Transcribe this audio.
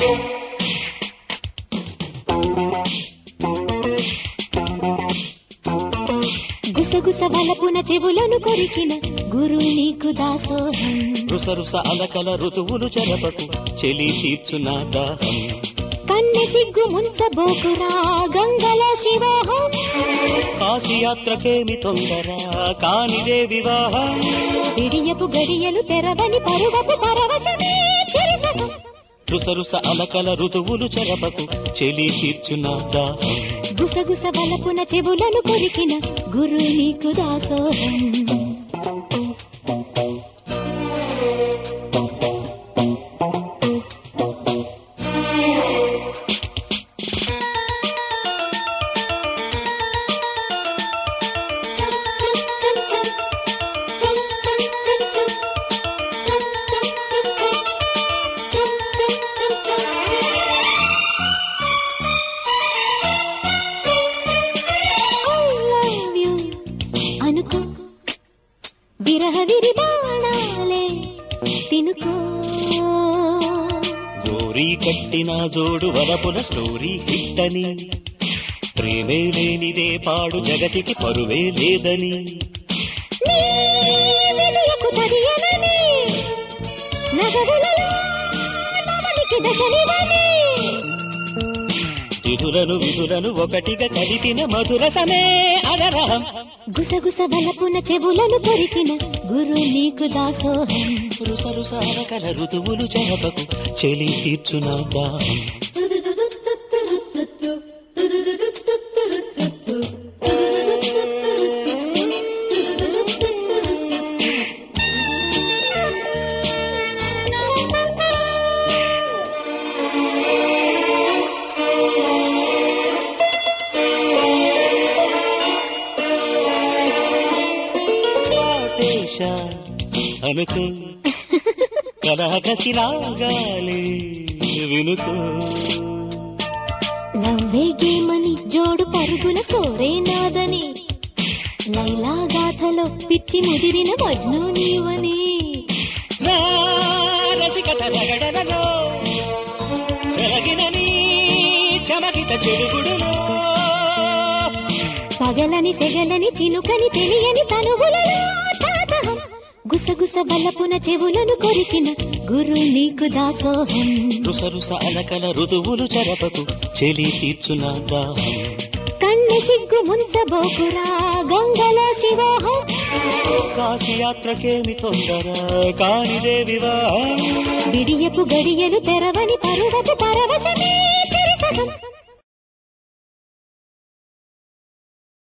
గుసగుస వలపున చెవులను కొరికిన గురు నీకు దాసోహం రుసరుస అలకల ఋతువులు చెరపకు చెలి తీర్చున దాహం కన్నె సిగ్గు ముంచబోకురా గంగల శివోహం కాశీ యాత్రకేమి తొందర కానిదే వివాహం విడియపు గడియలు తెరవని పరువపు పరవశమే చెరిసగం రుసరుస అలకల ఋతువులు చెరపకు చెలి తీర్చున దాహం గుసగుస వలపున చెవులను కొరికిన గురు నీకు దాసోహం అనుకో విరహ విరిదాణాలే తినుకో గోరీ కట్టిన జోడు వలపుల స్టోరీ హిట్టని ప్రేమే లేనిదే పాడు జగతికి పరువే లేదని నీ విలువకు తడియనని నగవులలో నవలికి దశనివని విధులను విధులను ఒకటిగా కలిపిన మధురసమే అదరహం గుసగుస బలపున చెవులను కొరికిన గురు నీకు దాసోహం రుసరుస అలకల ఋతువులు చెరపకు చెలి తీర్చున దాహం పాటేశ అనుకో కలహకసి రాగాలి వినుకో లవ్వే గేమని జోడు పరుగుల స్కోరే నాదని లైలా గాథలో పిచ్చి ముదిరిన మజ్ను నీవని నా రసికత రగడలలో చెరగినని చమకిత చెడుగుడులో పగలని సెగలని చినుకని తెలియని తనువులలో తాతహం గుసగుస బలపున చెవులను కొరికిన గురు నీకు దాసోహం రుసరుస అలకల ఋతువులు చెరపకు చెలి తీర్చున దాహం కన్నె సిగ్గు ముంచబోకురా గంగల శివోహం కాశీ యాత్రకేమి తొందర కానిదే వివాహం విడియపు గడియలు తెరవని పరువపు పరవశమే